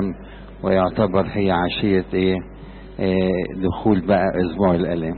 ويعتبر هي عشية ايه آه دخول بقى اسبوع الالام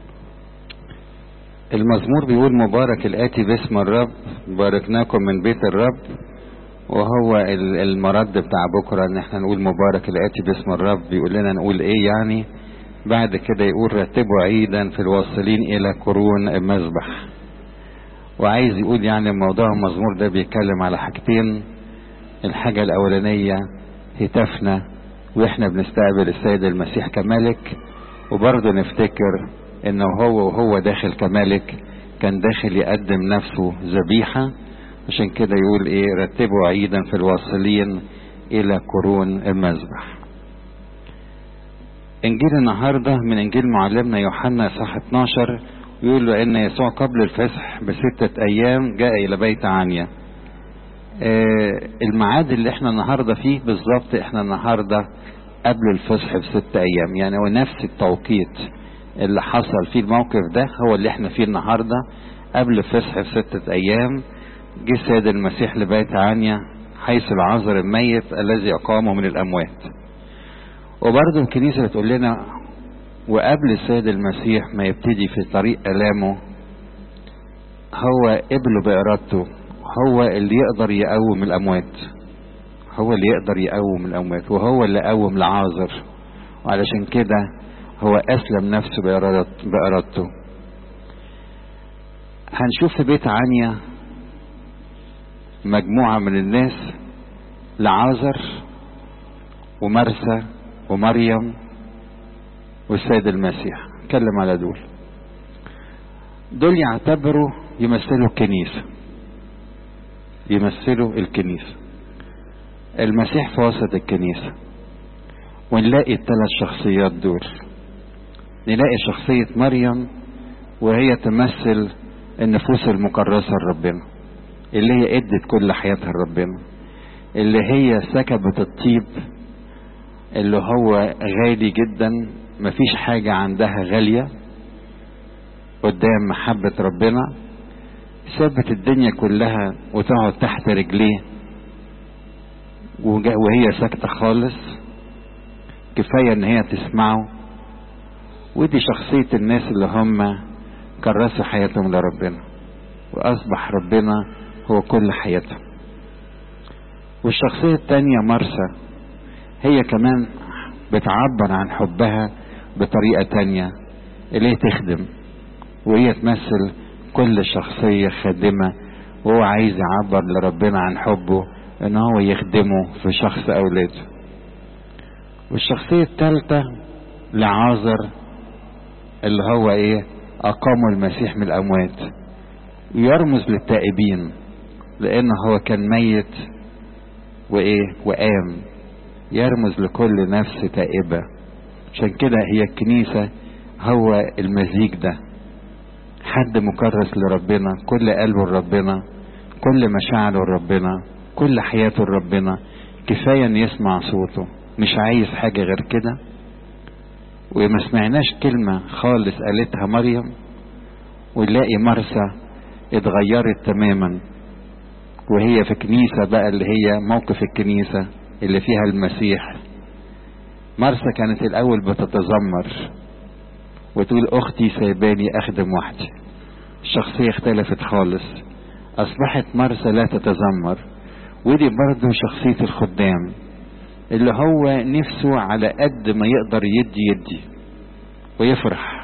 المزمور بيقول مبارك الاتي باسم الرب باركناكم من بيت الرب وهو المرد بتاع بكره ان احنا نقول مبارك الاتي باسم الرب بيقول لنا نقول ايه يعني بعد كده يقول رتبوا عيدا في الواصلين الى قرون المذبح وعايز يقول يعني موضوع المزمور ده بيتكلم على حاجتين الحاجة الأولانية هتافنا وإحنا بنستقبل السيد المسيح كملك وبرضه نفتكر إنه هو وهو داخل كملك كان داخل يقدم نفسه ذبيحة عشان كده يقول إيه رتبوا عيدا في الواصلين إلى قرون المذبح إنجيل النهاردة من إنجيل معلمنا يوحنا صح 12 يقول له ان يسوع قبل الفسح بستة ايام جاء الى بيت عنيا آه الميعاد اللي احنا النهارده فيه بالظبط احنا النهارده قبل الفسح بستة ايام يعني هو نفس التوقيت اللي حصل فيه الموقف ده هو اللي احنا فيه النهارده قبل الفسح بستة ايام جه السيد المسيح لبيت عنيا حيث العذر الميت الذي اقامه من الاموات وبرضه الكنيسه بتقول لنا وقبل السيد المسيح ما يبتدي في طريق ألامه هو قبله بإرادته هو اللي يقدر يقوم الأموات هو اللي يقدر يقوم الأموات وهو اللي قوم لعازر وعلشان كده هو أسلم نفسه بإرادته هنشوف في بيت عنيا مجموعة من الناس لعازر ومرسى ومريم والسيد المسيح اتكلم على دول دول يعتبروا يمثلوا الكنيسة يمثلوا الكنيسة المسيح في وسط الكنيسة ونلاقي الثلاث شخصيات دول نلاقي شخصية مريم وهي تمثل النفوس المكرسة لربنا اللي هي ادت كل حياتها لربنا اللي هي سكبت الطيب اللي هو غالي جدا مفيش حاجة عندها غالية قدام محبة ربنا سابت الدنيا كلها وتقعد تحت رجليه وهي ساكتة خالص كفاية ان هي تسمعه ودي شخصية الناس اللي هم كرسوا حياتهم لربنا واصبح ربنا هو كل حياتهم والشخصية التانية مرسى هي كمان بتعبر عن حبها بطريقة تانية اللي هي تخدم وهي تمثل كل شخصية خادمة وهو عايز يعبر لربنا عن حبه ان هو يخدمه في شخص اولاده والشخصية الثالثة لعازر اللي هو ايه اقاموا المسيح من الاموات يرمز للتائبين لان هو كان ميت وايه وقام يرمز لكل نفس تائبة عشان كده هي الكنيسة هو المزيج ده حد مكرس لربنا كل قلبه لربنا كل مشاعره لربنا كل حياته لربنا كفاية ان يسمع صوته مش عايز حاجة غير كده وما سمعناش كلمة خالص قالتها مريم ونلاقي مرسى اتغيرت تماما وهي في كنيسة بقى اللي هي موقف الكنيسة اللي فيها المسيح مرسى كانت الأول بتتذمر وتقول أختي سايباني أخدم وحدي الشخصية اختلفت خالص أصبحت مرسى لا تتذمر ودي برضه شخصية الخدام اللي هو نفسه على قد ما يقدر يدي يدي ويفرح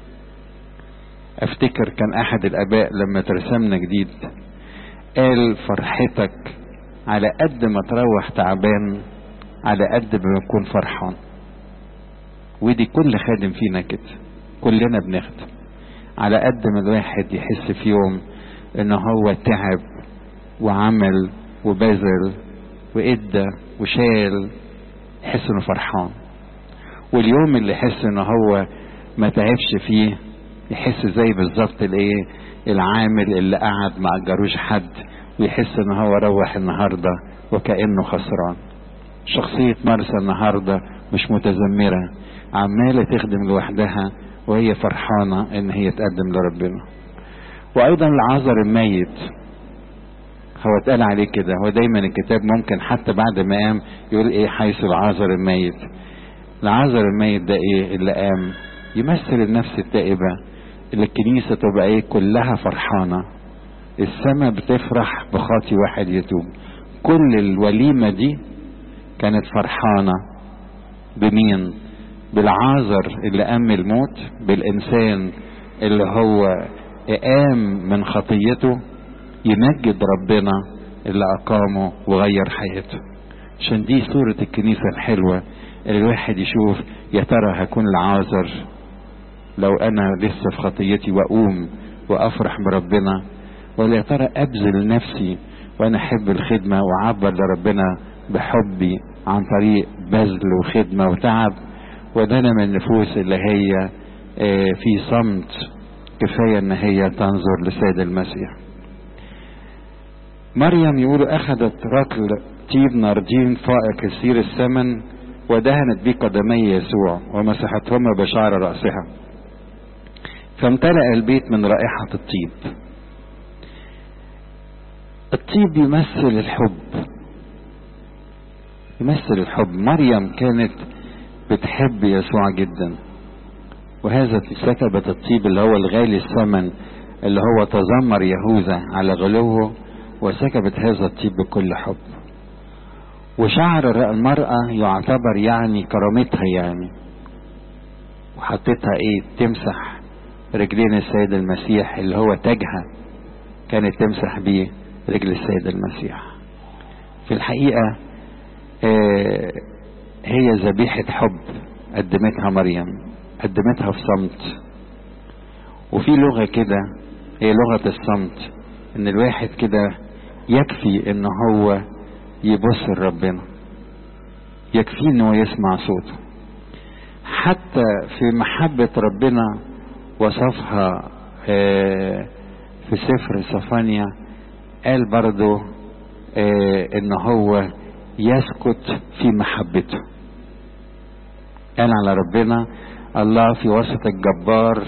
افتكر كان احد الاباء لما ترسمنا جديد قال فرحتك على قد ما تروح تعبان على قد ما يكون فرحان ودي كل خادم فينا كده كلنا بنخدم على قد ما الواحد يحس في يوم ان هو تعب وعمل وبذل وادى وشال يحس انه فرحان واليوم اللي يحس ان هو ما تعبش فيه يحس زي بالظبط الايه العامل اللي قعد ما اجروش حد ويحس ان هو روح النهارده وكانه خسران شخصية مرسى النهارده مش متذمرة عمالة تخدم لوحدها وهي فرحانة ان هي تقدم لربنا وايضا العذر الميت هو اتقال عليه كده هو دايما الكتاب ممكن حتى بعد ما قام يقول ايه حيث العذر الميت العذر الميت ده ايه اللي قام يمثل النفس التائبة اللي الكنيسة تبقى ايه كلها فرحانة السماء بتفرح بخاطي واحد يتوب كل الوليمة دي كانت فرحانة بمين بالعازر اللي قام الموت بالإنسان اللي هو قام من خطيته يمجد ربنا اللي أقامه وغير حياته عشان دي صورة الكنيسة الحلوة اللي الواحد يشوف يا ترى هكون العازر لو أنا لسه في خطيتي وأقوم وأفرح بربنا ولا يا ترى أبذل نفسي وأنا أحب الخدمة وأعبر لربنا بحبي عن طريق بذل وخدمة وتعب وده أنا من النفوس اللي هي في صمت كفاية ان هي تنظر لسيد المسيح مريم يقولوا اخذت ركل طيب ناردين فائق كثير الثمن ودهنت به قدمي يسوع ومسحتهما بشعر رأسها فامتلأ البيت من رائحة الطيب الطيب يمثل الحب يمثل الحب مريم كانت بتحب يسوع جدا وهذا سكبت الطيب اللي هو الغالي الثمن اللي هو تذمر يهوذا على غلوه وسكبت هذا الطيب بكل حب وشعر المرأة يعتبر يعني كرامتها يعني وحطيتها ايه تمسح رجلين السيد المسيح اللي هو تاجها كانت تمسح بيه رجل السيد المسيح في الحقيقة آه هي ذبيحة حب قدمتها مريم قدمتها في صمت وفي لغة كده هي لغة الصمت ان الواحد كده يكفي ان هو يبص لربنا يكفي انه يسمع صوته حتى في محبة ربنا وصفها في سفر صفانيا قال برضو ان هو يسكت في محبته قال على ربنا الله في وسط الجبار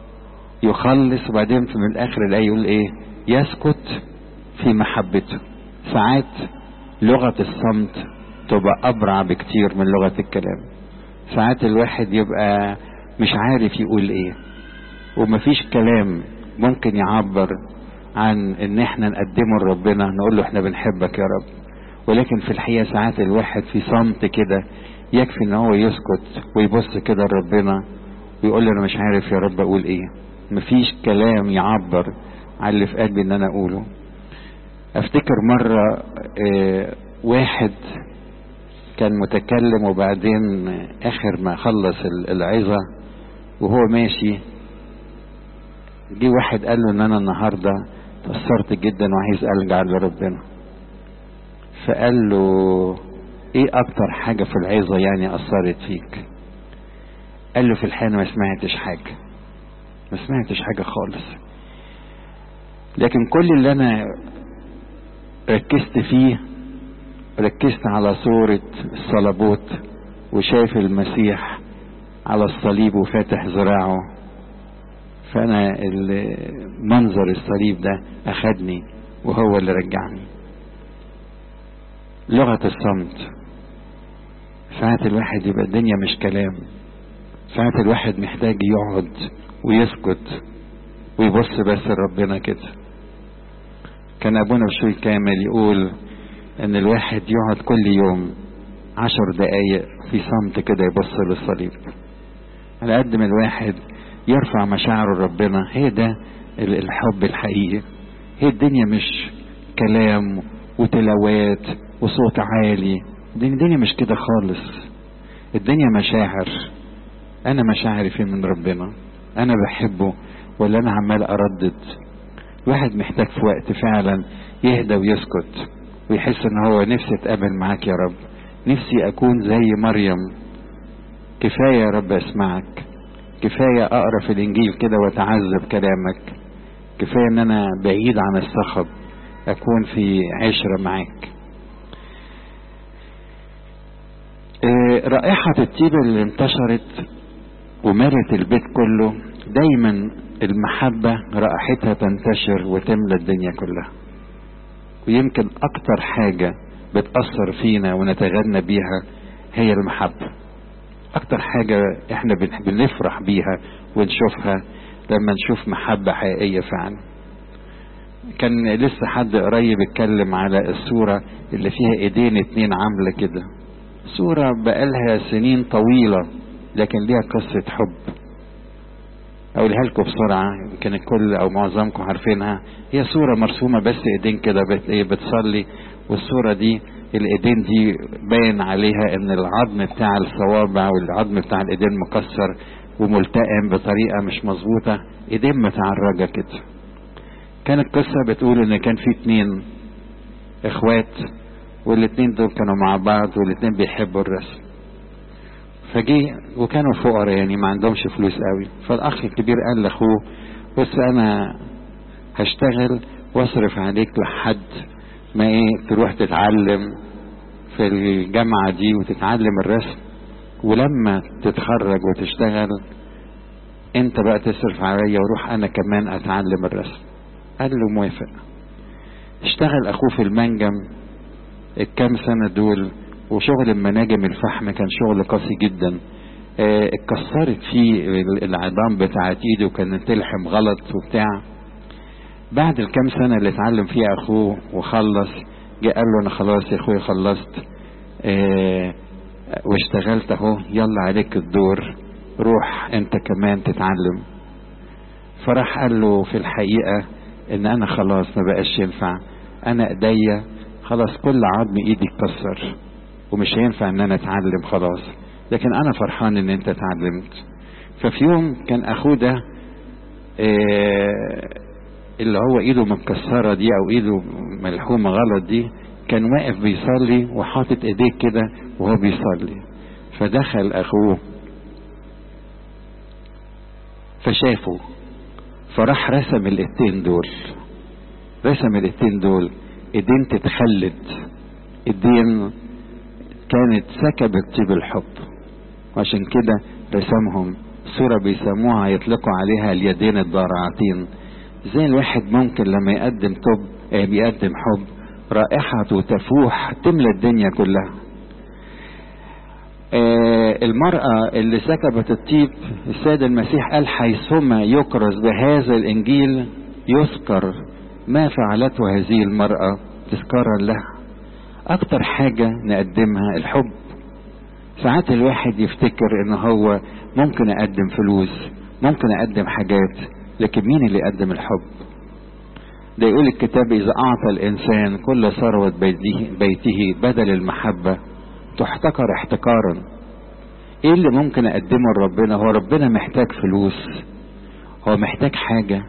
يخلص وبعدين في من الاخر الايه يقول ايه يسكت في محبته ساعات لغه الصمت تبقى ابرع بكتير من لغه الكلام ساعات الواحد يبقى مش عارف يقول ايه ومفيش كلام ممكن يعبر عن ان احنا نقدمه لربنا نقول له احنا بنحبك يا رب ولكن في الحقيقه ساعات الواحد في صمت كده يكفي ان هو يسكت ويبص كده لربنا ويقول له انا مش عارف يا رب اقول ايه مفيش كلام يعبر عن اللي في قلبي ان انا اقوله افتكر مرة اه واحد كان متكلم وبعدين اخر ما خلص العظة وهو ماشي جه واحد قال له ان انا النهاردة تأثرت جدا وعايز ارجع لربنا فقال له ايه اكتر حاجة في العظة يعني اثرت فيك قال له في الحقيقة ما سمعتش حاجة ما سمعتش حاجة خالص لكن كل اللي انا ركزت فيه ركزت على صورة الصلبوت وشايف المسيح على الصليب وفاتح ذراعه فانا منظر الصليب ده اخدني وهو اللي رجعني لغة الصمت ساعات الواحد يبقى الدنيا مش كلام ساعات الواحد محتاج يقعد ويسكت ويبص بس لربنا كده كان ابونا بشوي كامل يقول ان الواحد يقعد كل يوم عشر دقايق في صمت كده يبص للصليب على قد ما الواحد يرفع مشاعره لربنا هي ده الحب الحقيقي هي الدنيا مش كلام وتلاوات وصوت عالي الدنيا مش كده خالص الدنيا مشاعر انا مشاعري فين من ربنا انا بحبه ولا انا عمال اردد الواحد محتاج في وقت فعلا يهدى ويسكت ويحس ان هو نفسي اتقابل معاك يا رب نفسي اكون زي مريم كفاية يا رب اسمعك كفاية اقرا في الانجيل كده واتعذب كلامك كفاية ان انا بعيد عن الصخب اكون في عشرة معاك اه رائحة الطيب اللي انتشرت وملت البيت كله دايما المحبة رائحتها تنتشر وتملى الدنيا كلها ويمكن اكتر حاجة بتأثر فينا ونتغنى بيها هي المحبة اكتر حاجة احنا بنفرح بيها ونشوفها لما نشوف محبة حقيقية فعلا كان لسه حد قريب اتكلم على الصورة اللي فيها ايدين اتنين عاملة كده صورة بقالها سنين طويلة لكن ليها قصة حب اقولها لكم بسرعة يمكن الكل او معظمكم عارفينها هي صورة مرسومة بس ايدين كده بتصلي والصورة دي الايدين دي باين عليها ان العظم بتاع الصوابع والعظم بتاع الايدين مكسر وملتئم بطريقة مش مظبوطة ايدين متعرجة كده كانت قصة بتقول ان كان في اتنين اخوات والاتنين دول كانوا مع بعض والاتنين بيحبوا الرسم فجي وكانوا فقراء يعني ما عندهمش فلوس قوي فالاخ الكبير قال لاخوه بص انا هشتغل واصرف عليك لحد ما ايه تروح تتعلم في الجامعة دي وتتعلم الرسم ولما تتخرج وتشتغل انت بقى تصرف عليا وروح انا كمان اتعلم الرسم قال له موافق اشتغل اخوه في المنجم الكام سنة دول وشغل المناجم الفحم كان شغل قاسي جدا اه اتكسرت فيه العظام بتاعت ايده وكانت تلحم غلط وبتاع بعد الكام سنة اللي اتعلم فيها اخوه وخلص جه قال له انا خلاص يا اخويا خلصت اه واشتغلت اهو يلا عليك الدور روح انت كمان تتعلم فراح قال له في الحقيقة ان انا خلاص ما بقاش ينفع انا ايديا خلاص كل عظم ايدي اتكسر ومش هينفع ان انا اتعلم خلاص لكن انا فرحان ان انت اتعلمت ففي يوم كان اخوه ده اه اللي هو ايده متكسرة دي او ايده ملحومة غلط دي كان واقف بيصلي وحاطط ايديه كده وهو بيصلي فدخل اخوه فشافه فراح رسم الايدين دول رسم الايدين دول ايدين تتخلد ايدين كانت سكبت طيب الحب وعشان كده رسمهم صورة بيسموها يطلقوا عليها اليدين الضارعتين زي الواحد ممكن لما يقدم طب اه بيقدم حب رائحته تفوح تملى الدنيا كلها اه المرأة اللي سكبت الطيب السيد المسيح قال حيثما يكرز بهذا الإنجيل يذكر ما فعلته هذه المرأة تذكارا لها أكتر حاجة نقدمها الحب ساعات الواحد يفتكر إن هو ممكن أقدم فلوس ممكن أقدم حاجات لكن مين اللي يقدم الحب ده يقول الكتاب إذا أعطى الإنسان كل ثروة بيته, بيته بدل المحبة تحتكر احتكارا ايه اللي ممكن اقدمه لربنا هو ربنا محتاج فلوس هو محتاج حاجة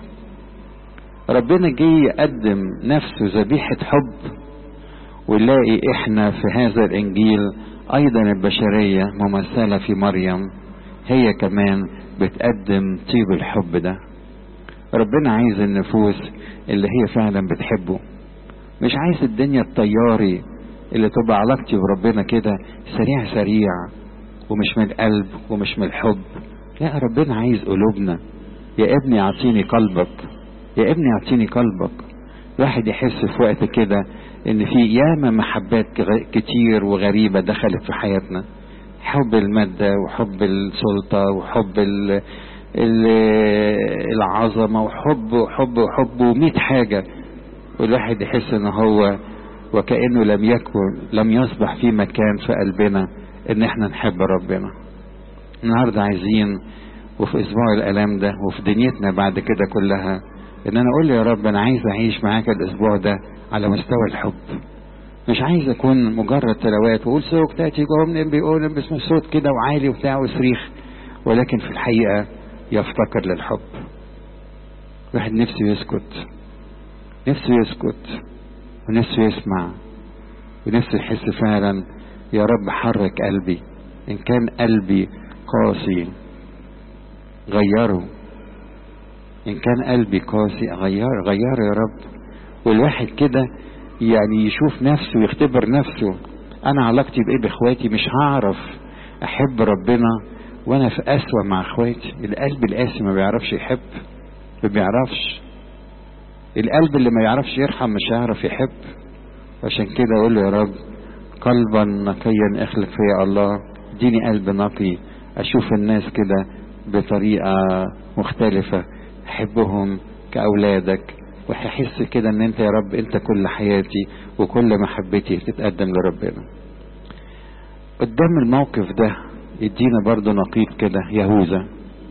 ربنا جه يقدم نفسه ذبيحة حب ونلاقي احنا في هذا الانجيل ايضا البشرية ممثلة في مريم هي كمان بتقدم طيب الحب ده ربنا عايز النفوس اللي هي فعلا بتحبه مش عايز الدنيا الطياري اللي تبقى علاقتي بربنا كده سريع سريع ومش من القلب ومش من الحب لا ربنا عايز قلوبنا يا ابني اعطيني قلبك يا ابني اعطيني قلبك الواحد يحس في وقت كده ان في ياما محبات كتير وغريبة دخلت في حياتنا حب المادة وحب السلطة وحب ال ال العظمة وحب وحب وحب ومئة حاجة والواحد يحس ان هو وكأنه لم يكن لم يصبح في مكان في قلبنا ان احنا نحب ربنا النهاردة عايزين وفي اسبوع الالام ده وفي دنيتنا بعد كده كلها ان انا اقول يا رب انا عايز اعيش معاك الاسبوع ده على مستوى الحب مش عايز اكون مجرد تلاوات واقول سوق تاتي جوه بيقول باسم صوت كده وعالي وبتاع وصريخ ولكن في الحقيقه يفتقر للحب واحد نفسه يسكت نفسه يسكت ونفسه يسمع ونفسه يحس فعلا يا رب حرك قلبي ان كان قلبي قاسي غيره ان كان قلبي قاسي غير غيره يا رب والواحد كده يعني يشوف نفسه يختبر نفسه انا علاقتي بايه باخواتي مش هعرف احب ربنا وانا في اسوأ مع اخواتي القلب القاسي ما بيعرفش يحب ما بيعرفش القلب اللي ما يعرفش يرحم مش هيعرف يحب عشان كده اقول له يا رب قلبا نقيا اخلق فيا الله اديني قلب نقي اشوف الناس كده بطريقة مختلفة احبهم كاولادك وهحس كده ان انت يا رب انت كل حياتي وكل محبتي تتقدم لربنا قدام الموقف ده يدينا برضو نقيض كده يهوذا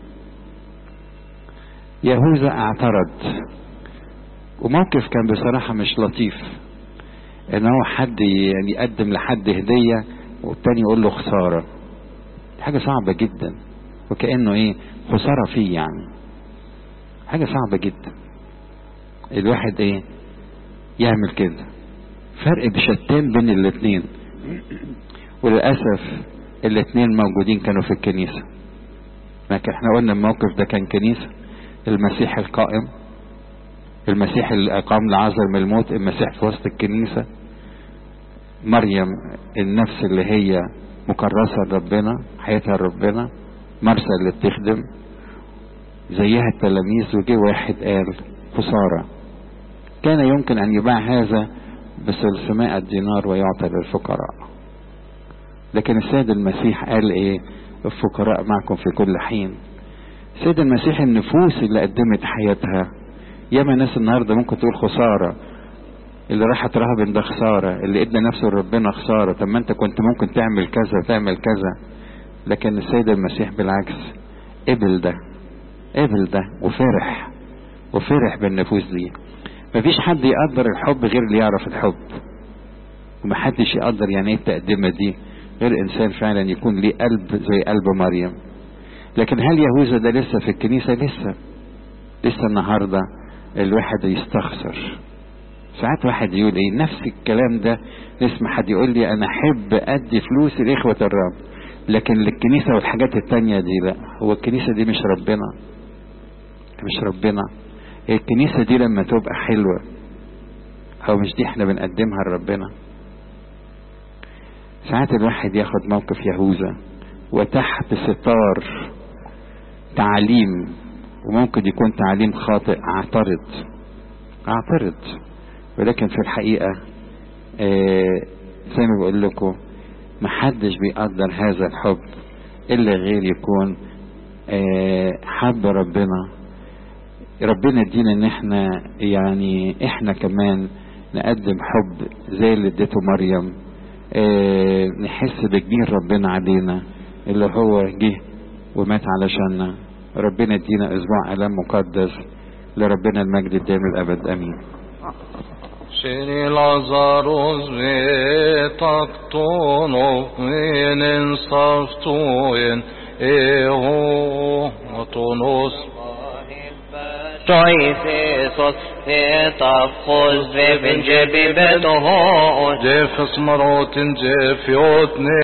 يهوذا اعترض وموقف كان بصراحة مش لطيف ان هو حد يعني يقدم لحد هدية والتاني يقول له خسارة حاجة صعبة جدا وكأنه ايه خسارة فيه يعني حاجة صعبة جدا الواحد ايه يعمل كده فرق بشتان بين الاتنين وللأسف الاتنين موجودين كانوا في الكنيسة لكن احنا قلنا الموقف ده كان كنيسة المسيح القائم المسيح اللي أقام لعازر من الموت المسيح في وسط الكنيسة مريم النفس اللي هي مكرسة لربنا حياتها لربنا مرسى اللي بتخدم زيها التلاميذ وجه واحد قال خسارة كان يمكن أن يباع هذا بثلثمائة دينار ويعطى للفقراء لكن السيد المسيح قال ايه الفقراء معكم في كل حين السيد المسيح النفوس اللي قدمت حياتها ياما ناس النهارده ممكن تقول خساره اللي راحت رهبن ده خساره اللي ادى نفسه لربنا خساره طب ما انت كنت ممكن تعمل كذا تعمل كذا لكن السيد المسيح بالعكس قبل ده قبل ده وفرح وفرح بالنفوس دي مفيش حد يقدر الحب غير اللي يعرف الحب ومحدش يقدر يعني ايه التقدمه دي غير انسان فعلا يكون ليه قلب زي قلب مريم لكن هل يهوذا ده لسه في الكنيسه لسه لسه النهارده الواحد يستخسر ساعات واحد يقول ايه نفس الكلام ده نسمع حد يقول لي انا احب ادي فلوسي لاخوة الرب لكن للكنيسة والحاجات التانية دي لا هو الكنيسة دي مش ربنا مش ربنا هي الكنيسة دي لما تبقى حلوة او مش دي احنا بنقدمها لربنا ساعات الواحد ياخد موقف يهوذا وتحت ستار تعليم وممكن يكون تعليم خاطئ اعترض اعترض ولكن في الحقيقة آه زي ما بقول لكم محدش بيقدر هذا الحب الا غير يكون آه حب ربنا ربنا يدينا ان احنا يعني احنا كمان نقدم حب زي اللي اديته مريم آه نحس بجميل ربنا علينا اللي هو جه ومات علشاننا ربنا يدينا اسبوع الام مقدس لربنا المجد الدائم الابد امين Seni Lazarus vetakton och menen saftoen ehotonos Toisesos etafos ve ben cebi bedohos Jefes marotin jefjotne